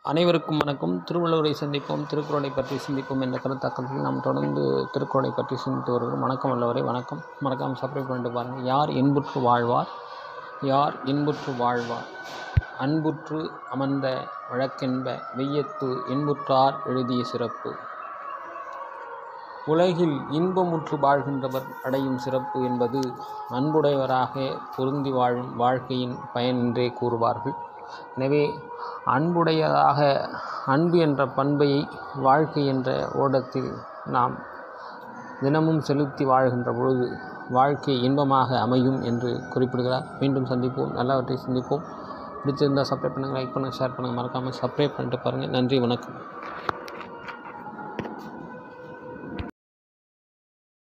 அனைவருக்கும் வணக்கம் திருவள்ளுவரை சந்திப்போம் திருக்குறளை பற்றி சிந்திப்போம் என்ற கருத்தாக்கத்தில் நாம் தொடர்ந்து திருக்குறளை பற்றி சிந்தித்து வருகிறோம் வணக்கம் வல்லவரை வணக்கம் மறக்காமல் சப்ஸ்கிரைப் பண்ணிட்டு பாருங்கள் யார் இன்புற்று வாழ்வார் யார் இன்புற்று வாழ்வார் அன்புற்று அமர்ந்த வழக்கென்ப வெய்யத்து இன்புற்றார் எழுதிய சிறப்பு உலகில் இன்பமுற்று வாழ்கின்றவர் அடையும் சிறப்பு என்பது அன்புடையவராக பொருந்தி வாழும் வாழ்க்கையின் பயன் என்றே கூறுவார்கள் எனவே அன்புடையதாக அன்பு என்ற பண்பை வாழ்க்கை என்ற ஓடத்தில் நாம் தினமும் செலுத்தி வாழ்கின்ற பொழுது வாழ்க்கை இன்பமாக அமையும் என்று குறிப்பிடுகிறார் மீண்டும் சந்திப்போம் நல்லவற்றை சிந்திப்போம் பிடிச்சிருந்தால் சப்ஸ்கிரைப் பண்ணுங்கள் லைக் பண்ணுங்கள் ஷேர் பண்ணுங்கள் மறக்காமல் சப்ஸ்கிரைப் பண்ணிட்டு பாருங்கள் நன்றி வணக்கம்